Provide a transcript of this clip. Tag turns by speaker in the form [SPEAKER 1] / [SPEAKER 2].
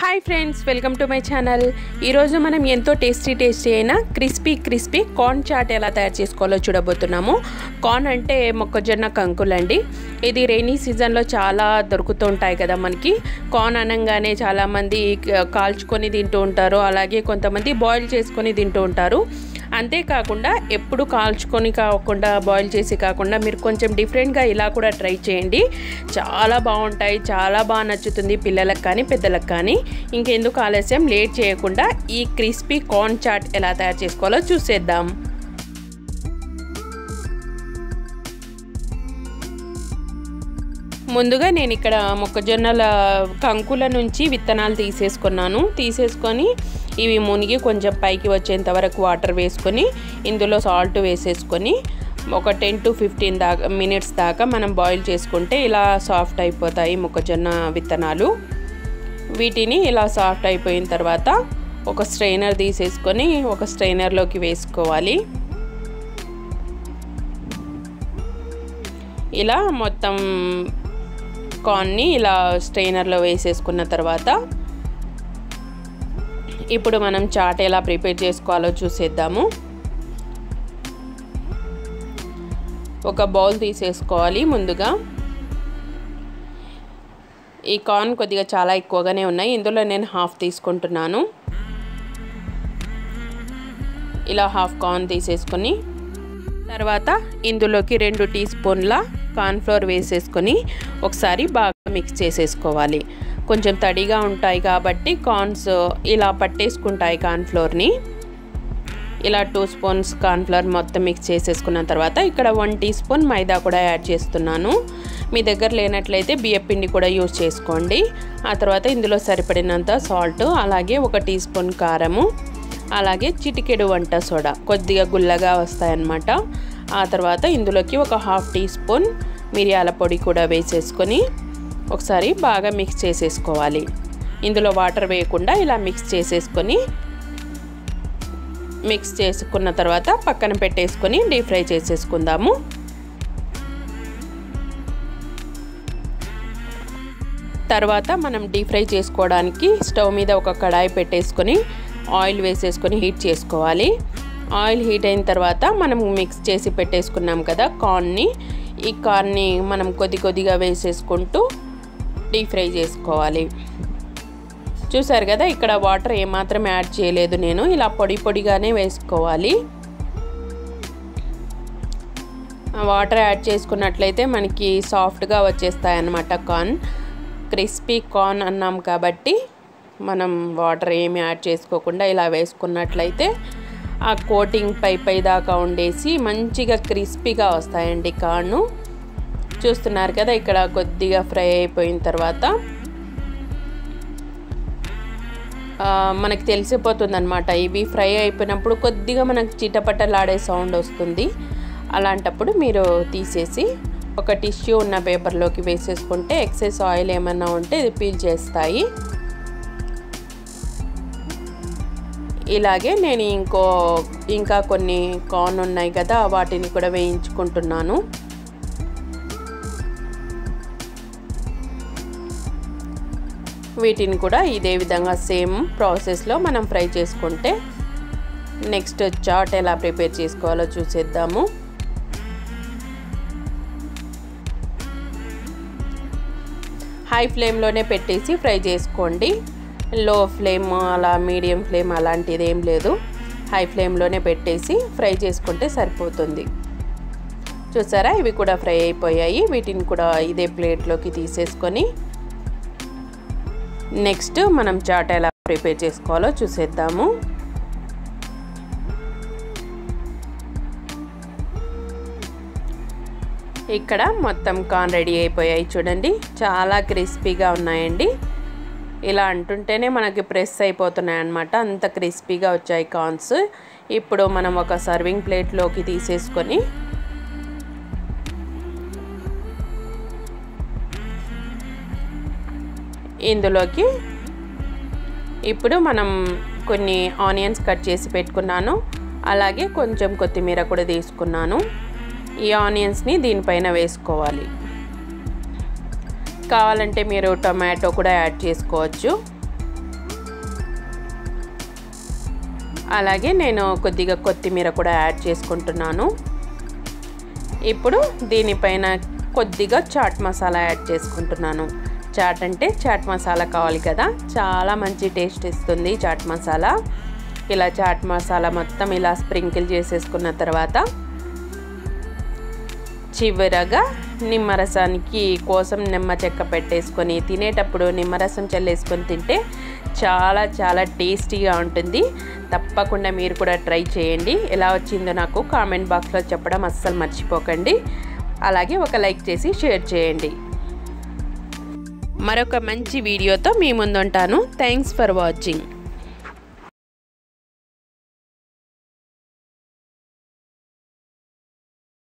[SPEAKER 1] hi friends welcome to my channel ఈరోజు మనం ఎంతో టేస్టీ టేస్టీ అయిన క్రిస్పీ క్రిస్పీ కార్న్ చాట్ ఎలా తయారు చేసుకోవాలో చూడబోతున్నాము కార్న్ అంటే మొక్కజొన్న కంకులండి ఇది రైనీ సీజన్లో చాలా దొరుకుతూ ఉంటాయి కదా మనకి కార్న్ అనగానే చాలామంది కాల్చుకొని తింటూ ఉంటారు అలాగే కొంతమంది బాయిల్ చేసుకొని తింటూ ఉంటారు అంతేకాకుండా ఎప్పుడు కాల్చుకొని కాకుండా బాయిల్ చేసి కాకుండా మీరు కొంచెం డిఫరెంట్గా ఇలా కూడా ట్రై చేయండి చాలా బాగుంటాయి చాలా బాగా నచ్చుతుంది పిల్లలకు కానీ పెద్దలకు కానీ ఇంకెందుకు ఆలస్యం లేట్ చేయకుండా ఈ క్రిస్పీ కార్న్ చాట్ ఎలా తయారు చేసుకోవాలో చూసేద్దాం ముందుగా నేను ఇక్కడ మొక్కజొన్నల కంకుల నుంచి విత్తనాలు తీసేసుకున్నాను తీసేసుకొని ఇవి మునిగి కొంచెం పైకి వచ్చేంత వరకు వాటర్ వేసుకొని ఇందులో సాల్ట్ వేసేసుకొని ఒక టెన్ టు ఫిఫ్టీన్ దాకా మినిట్స్ దాకా మనం బాయిల్ చేసుకుంటే ఇలా సాఫ్ట్ అయిపోతాయి మొక్కజొన్న విత్తనాలు వీటిని ఇలా సాఫ్ట్ అయిపోయిన తర్వాత ఒక స్ట్రైనర్ తీసేసుకొని ఒక స్ట్రైనర్లోకి వేసుకోవాలి ఇలా మొత్తం కార్న్ని ఇలా స్ట్రైనర్లో వేసేసుకున్న తర్వాత ఇప్పుడు మనం చాట్ ఎలా ప్రిపేర్ చేసుకోవాలో చూసేద్దాము ఒక బౌల్ తీసేసుకోవాలి ముందుగా ఈ కార్న్ కొద్దిగా చాలా ఎక్కువగానే ఉన్నాయి ఇందులో నేను హాఫ్ తీసుకుంటున్నాను ఇలా హాఫ్ కార్న్ తీసేసుకొని తర్వాత ఇందులోకి రెండు టీ స్పూన్ల కార్న్ఫ్లోర్ వేసేసుకొని ఒకసారి బాగా మిక్స్ చేసేసుకోవాలి కొంచెం తడిగా ఉంటాయి కాబట్టి కార్న్స్ ఇలా పట్టేసుకుంటాయి కార్న్ఫ్లోర్ని ఇలా టూ స్పూన్స్ కార్న్ఫ్లవర్ మొత్తం మిక్స్ చేసేసుకున్న తర్వాత ఇక్కడ వన్ టీ స్పూన్ మైదా కూడా యాడ్ చేస్తున్నాను మీ దగ్గర లేనట్లయితే బియ్యపిండి కూడా యూజ్ చేసుకోండి ఆ తర్వాత ఇందులో సరిపడినంత సాల్ట్ అలాగే ఒక టీ స్పూన్ కారము అలాగే చిటికెడు వంట సోడా కొద్దిగా గుల్లగా వస్తాయన్నమాట ఆ తర్వాత ఇందులోకి ఒక హాఫ్ టీ స్పూన్ మిరియాల పొడి కూడా వేసేసుకొని ఒకసారి బాగా మిక్స్ చేసేసుకోవాలి ఇందులో వాటర్ వేయకుండా ఇలా మిక్స్ చేసేసుకొని మిక్స్ చేసుకున్న తర్వాత పక్కన పెట్టేసుకొని డీప్ ఫ్రై చేసేసుకుందాము తర్వాత మనం డీప్ ఫ్రై చేసుకోవడానికి స్టవ్ మీద ఒక కడాయి పెట్టేసుకొని ఆయిల్ వేసేసుకొని హీట్ చేసుకోవాలి ఆయిల్ హీట్ అయిన తర్వాత మనం మిక్స్ చేసి పెట్టేసుకున్నాం కదా కార్న్ని ఈ కార్న్ని మనం కొద్ది కొద్దిగా వేసేసుకుంటూ డీప్ ఫ్రై చేసుకోవాలి చూసారు కదా ఇక్కడ వాటర్ ఏమాత్రం యాడ్ చేయలేదు నేను ఇలా పొడి పొడిగానే వేసుకోవాలి వాటర్ యాడ్ చేసుకున్నట్లయితే మనకి సాఫ్ట్గా వచ్చేస్తాయి అన్నమాట కార్న్ క్రిస్పీ కార్న్ అన్నాం కాబట్టి మనం వాటర్ ఏమి యాడ్ చేసుకోకుండా ఇలా వేసుకున్నట్లయితే ఆ కోటింగ్ పై పై దాకా ఉండేసి మంచిగా క్రిస్పీగా వస్తాయండి కార్ను చూస్తున్నారు కదా ఇక్కడ కొద్దిగా ఫ్రై అయిపోయిన తర్వాత మనకు తెలిసిపోతుంది అనమాట ఇవి ఫ్రై అయిపోయినప్పుడు కొద్దిగా మనకు చిటపటలాడే సౌండ్ వస్తుంది అలాంటప్పుడు మీరు తీసేసి ఒక టిష్యూ ఉన్న పేపర్లోకి వేసేసుకుంటే ఎక్సెస్ ఆయిల్ ఏమన్నా ఉంటే ఇది పీల్ చేస్తాయి ఇలాగే నేను ఇంకో ఇంకా కొన్ని కార్న్ ఉన్నాయి కదా వాటిని కూడా వేయించుకుంటున్నాను వీటిని కూడా ఇదే విధంగా సేమ్ ప్రాసెస్లో మనం ఫ్రై చేసుకుంటే నెక్స్ట్ చాట్ ఎలా ప్రిపేర్ చేసుకోవాలో చూసేద్దాము హై ఫ్లేమ్లోనే పెట్టేసి ఫ్రై చేసుకోండి లో ఫ్లేమ్ అలా మీడియం ఫ్లేమ్ అలాంటిది ఏం లేదు హై ఫ్లేమ్లోనే పెట్టేసి ఫ్రై చేసుకుంటే సరిపోతుంది చూసారా ఇవి కూడా ఫ్రై అయిపోయాయి వీటిని కూడా ఇదే ప్లేట్లోకి తీసేసుకొని నెక్స్ట్ మనం చాట్ ఎలా ప్రిపేర్ చేసుకోవాలో చూసేద్దాము ఇక్కడ మొత్తం కార్న్ రెడీ అయిపోయాయి చూడండి చాలా క్రిస్పీగా ఉన్నాయండి ఇలా అంటుంటేనే మనకి ప్రెస్ అయిపోతున్నాయి అన్నమాట అంత క్రిస్పీగా వచ్చాయి కార్న్స్ ఇప్పుడు మనం ఒక సర్వింగ్ ప్లేట్లోకి తీసేసుకొని ఇందులోకి ఇప్పుడు మనం కొన్ని ఆనియన్స్ కట్ చేసి పెట్టుకున్నాను అలాగే కొంచెం కొత్తిమీర కూడా తీసుకున్నాను ఈ ఆనియన్స్ని దీనిపైన వేసుకోవాలి కావాలంటే మీరు టొమాటో కూడా యాడ్ చేసుకోవచ్చు అలాగే నేను కొద్దిగా కొత్తిమీర కూడా యాడ్ చేసుకుంటున్నాను ఇప్పుడు దీనిపైన కొద్దిగా చాట్ మసాలా యాడ్ చేసుకుంటున్నాను చాట్ అంటే చాట్ మసాలా కావాలి కదా చాలా మంచి టేస్ట్ ఇస్తుంది చాట్ మసాలా ఇలా చాట్ మసాలా మొత్తం ఇలా స్ప్రింకిల్ చేసేసుకున్న తర్వాత చివరగా నిమ్మరసానికి కోసం నిమ్మ చెక్క పెట్టేసుకొని తినేటప్పుడు నిమ్మరసం చల్లేసుకొని తింటే చాలా చాలా టేస్టీగా ఉంటుంది తప్పకుండా మీరు కూడా ట్రై చేయండి ఎలా వచ్చిందో నాకు కామెంట్ బాక్స్లో చెప్పడం అస్సలు మర్చిపోకండి అలాగే ఒక లైక్ చేసి షేర్ చేయండి మరొక మంచి వీడియోతో మీ ముందుంటాను థ్యాంక్స్ ఫర్ వాచింగ్